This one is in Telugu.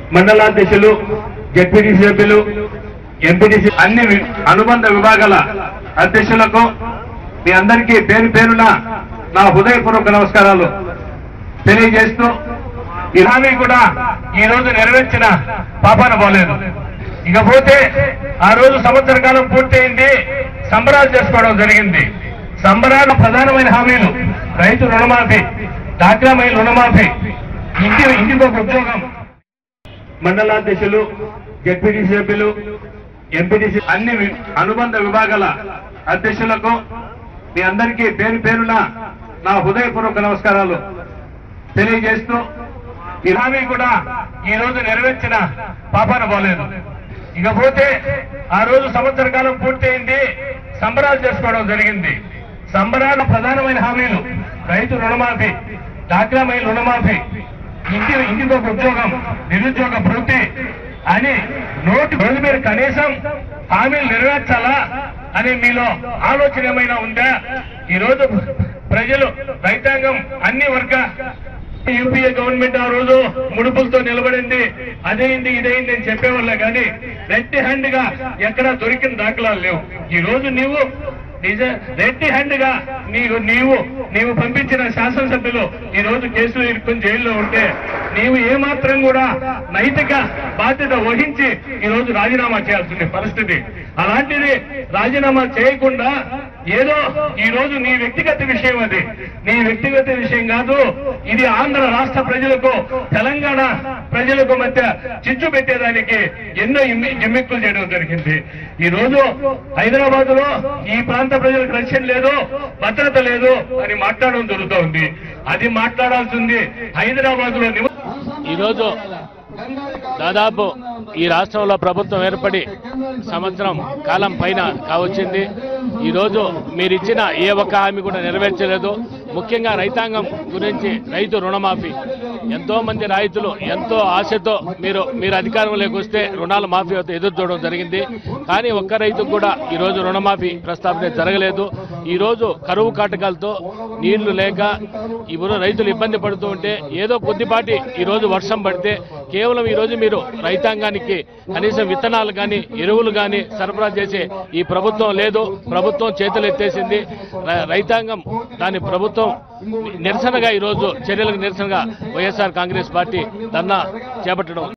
మండలాధ్యక్షులు జడ్పీటీసీ సభ్యులు ఎంపీటీసీ అన్ని వి- అనుబంధ విభాగాల అధ్యక్షులకు మీ అందరికీ పేరు పేరున నా హృదయపూర్వక నమస్కారాలు తెలియజేస్తూ ఈ హామీ కూడా ఈ రోజు నెరవేర్చిన పాపాన పోలేదు ఇకపోతే ఆ రోజు సంవత్సర కాలం పూర్తయింది సంబరాలు చేసుకోవడం జరిగింది సంబరాలు ప్రధానమైన హామీలు రైతు రుణమాఫీ డాక్రా మహిళ రుణమాఫీ ఇంటి ఇంటికి ఒక ఉద్యోగం మండలాధ్యక్షులు జడ్పీటీసీ సభ్యులు ఎంపీటీసీ అన్ని వి- అనుబంధ విభాగాల అధ్యక్షులకు మీ అందరికీ పేరు పేరున నా హృదయపూర్వక నమస్కారాలు తెలియజేస్తూ ఈ హామీ కూడా ఈ రోజు నెరవేర్చిన పాపాన పోలేదు ఇకపోతే ఆ రోజు సంవత్సర కాలం పూర్తయింది సంబరాలు చేసుకోవడం జరిగింది సంబరాలు ప్రధానమైన హామీలు రైతు రుణమాఫీ డాక్రా మహిళ రుణమాఫీ ఇంటి ఇంటికి ఒక ఉద్యోగం నిరుద్యోగ వృత్తి అని నోటి రోజు మీరు కనీసం హామీలు నెరవేర్చాలా అని మీలో ఆలోచన ఏమైనా ఉందా ఈ రోజు ప్రజలు రైతాంగం అన్ని వర్గ యూపీఏ గవర్నమెంట్ ఆ రోజు ముడుపులతో నిలబడింది అదైంది ఇదైంది అని చెప్పేవాళ్ళే కానీ రెట్టి హ్యాండ్ గా ఎక్కడా దొరికిన దాఖలాలు లేవు ఈ రోజు నీవు నిజ రెట్టి హ్యాండ్ గా నీవు నీవు నీవు పంపించిన శాసనసభ్యులు ఈ రోజు కేసులు ఇరుక్కుని జైల్లో ఉంటే నీవు ఏమాత్రం కూడా నైతిక బాధ్యత వహించి ఈ రోజు రాజీనామా చేయాల్సిన పరిస్థితి అలాంటిది రాజీనామా చేయకుండా ఏదో ఈ రోజు నీ వ్యక్తిగత విషయం అది నీ వ్యక్తిగత విషయం కాదు ఇది ఆంధ్ర రాష్ట్ర ప్రజలకు తెలంగాణ ప్రజలకు మధ్య చిచ్చు పెట్టేదానికి ఎన్నో ఇమ్మి- జిమ్మిక్కులు చేయడం జరిగింది ఈ రోజు హైదరాబాద్ లో ఈ ప్రాంత ప్రజలకు రక్షణ లేదు భద్రత లేదు అని మాట్లాడడం జరుగుతోంది అది మాట్లాడాల్సింది హైదరాబాద్ లో నివ ఈరోజు దాదాపు ఈ రాష్ట్రంలో ప్రభుత్వం ఏర్పడి సంవత్సరం కాలం పైన కావచ్చింది ఈరోజు మీరిచ్చిన ఏ ఒక్క హామీ కూడా నెరవేర్చలేదు ముఖ్యంగా రైతాంగం గురించి రైతు రుణమాఫీ ఎంతో మంది రైతులు ఎంతో ఆశతో మీరు మీరు అధికారంలోకి వస్తే రుణాలు మాఫీ అవుతే ఎదురు చూడడం జరిగింది కానీ ఒక్క రైతుకు కూడా ఈరోజు రుణమాఫీ ప్రస్తావన జరగలేదు ఈరోజు కరువు కాటకాలతో నీళ్లు లేక ఇప్పుడు రైతులు ఇబ్బంది పడుతూ ఉంటే ఏదో కొద్దిపాటి ఈరోజు వర్షం పడితే కేవలం ఈరోజు మీరు రైతాంగానికి కనీసం విత్తనాలు కానీ ఎరువులు కానీ సరఫరా చేసే ఈ ప్రభుత్వం లేదు ప్రభుత్వం చేతులు ఎత్తేసింది ర- రైతాంగం దాని ప్రభుత్వం నిరసనగా ఈరోజు చర్యలకు నిరసనగా వైఎస్ఆర్ కాంగ్రెస్ పార్టీ ధర్నా చేపట్టడం